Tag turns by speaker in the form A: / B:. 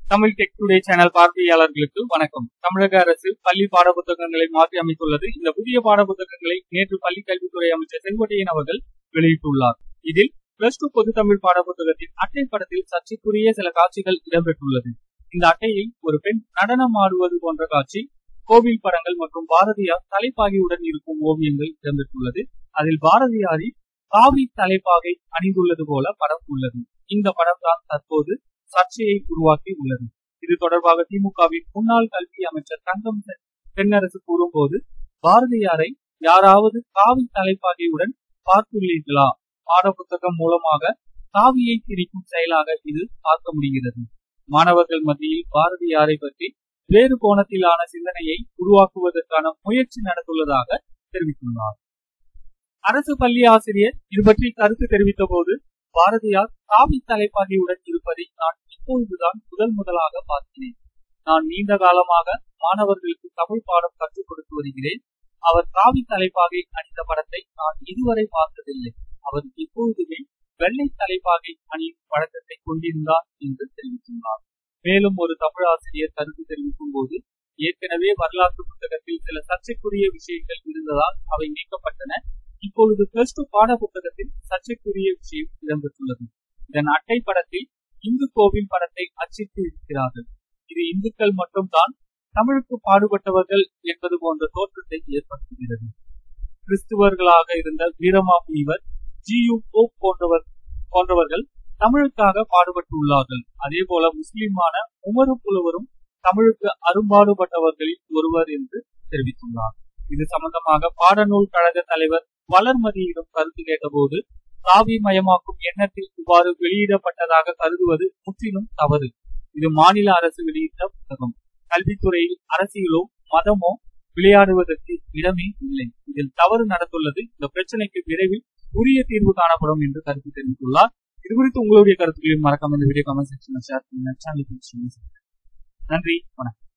A: Tamil tech today channel பார்வையாளர்களுக்கு வணக்கம் தமிழக அரசு பள்ளி பாடப்புத்தகங்களை மாற்றி அமைத்துள்ளது இந்த புதிய பாடப்புத்தகங்களை நேற்று பள்ளி கல்வித்துறை அமைச்சர் செங்கோட்டையன் அவர்கள் வெளியிட்டுள்ளார் இதில் பிளஸ் டூ பொது தமிழ் பாடப்புத்தகத்தின் அட்டை படத்தில் சர்ச்சைக்குரிய சில காட்சிகள் இடம்பெற்றுள்ளது இந்த அட்டையில் ஒரு பெண் நடனம் ஆடுவது போன்ற காட்சி கோவில் படங்கள் மற்றும் பாரதியார் தலைப்பாகையுடன் இருக்கும் ஓவியங்கள் இடம்பெற்றுள்ளது அதில் பாரதியாரின் காவி தலைப்பாகை அணிந்துள்ளது போல படம் உள்ளது இந்த படம் தான் தற்போது சர்ச்சையை உருவாக்கி உள்ளது இது தொடர்பாக திமுகவின் முன்னாள் கல்வி அமைச்சர் தங்கம் தெ- தென்னரசு கூறும்போது பாரதியாரை யாராவது காவி தலைப்பாகையுடன் பார்த்துள்ளீர்களா பாடப்புத்தகம் மூலமாக காவியை திரிக்கும் செயலாக இது பார்க்க முடிகிறது மாணவர்கள் மத்தியில் பாரதியாரை பற்றி வேறு கோணத்திலான சிந்தனையை உருவாக்குவதற்கான முயற்சி நடந்துள்ளதாக தெரிவித்துள்ளார் அரசு பள்ளி ஆசிரியர் இது பற்றி கருத்து தெரிவித்த போது பாரதியார் காவி தலைப்பாகையுடன் இருப்பதை நான் இப்பொழுதுதான் முதல் முதலாக பார்க்கிறேன் நான் நீண்ட காலமாக மாணவர்களுக்கு தமிழ் பாடம் கற்றுக் கொடுத்து வருகிறேன் அவர் காவி தலைப்பாகை அணிந்த படத்தை நான் இதுவரை பார்த்ததில்லை அவர் எப்பொழுதுமே வெள்ளை தலைப்பாகை அணியும் பழக்கத்தை கொண்டிருந்தார் என்று தெரிவித்துள்ளார் மேலும் ஒரு தமிழ் ஆசிரியர் கருத்து தெரிவிக்கும் போது ஏற்கனவே வரலாற்று புத்தகத்தில் சில சர்ச்சைக்குரிய விஷயங்கள் இருந்ததால் அவை நீக்கப்பட்டன இப்பொழுது பிளஸ் டூ பாட புத்தகத்தில் சர்ச்சைக்குரிய விஷயம் இடம்பெற்றுள்ளது இதன் அட்டை படத்தில் இந்து கோவில் படத்தை அச்சிட்டு இருக்கிறார்கள் இது இந்துக்கள் மட்டும்தான் தமிழுக்கு பாடுபட்டவர்கள் என்பது போன்ற தோற்றத்தை ஏற்படுத்துகிறது கிறிஸ்துவர்களாக இருந்த வீரமா முனிவர் ஜி யு போப் போன்றவர் போன்றவர்கள் தமிழுக்காக பாடுபட்டுள்ளார்கள் அதே போல முஸ்லிமான உமரு புலவரும் தமிழுக்கு அரும்பாடுபட்டவர்களில் ஒருவர் என்று தெரிவித்துள்ளார் இது சம்பந்தமாக பாடநூல் கழக தலைவர் வளர்மதியிடம் கருத்து கேட்டபோது காவி மயமாக்கும் எண்ணத்தில் இவ்வாறு வெளியிடப்பட்டதாக கருதுவது முற்றிலும் தவறு இது மாநில அரசு வெளியிட்ட புத்தகம் கல்வித்துறையில் அரசியலோ மதமோ விளையாடுவதற்கு இடமே இல்லை இதில் தவறு நடந்துள்ளது இந்த பிரச்சனைக்கு விரைவில் உரிய தீர்வு காணப்படும் என்று கருத்து தெரிவித்துள்ளார் இது குறித்து உங்களுடைய கருத்துக்களையும் மறக்காம இந்த வீடியோ கமெண்ட் செக்ஷன்ல ஷேர் பண்ணுங்க சேனலுக்கு நன்றி வணக்கம்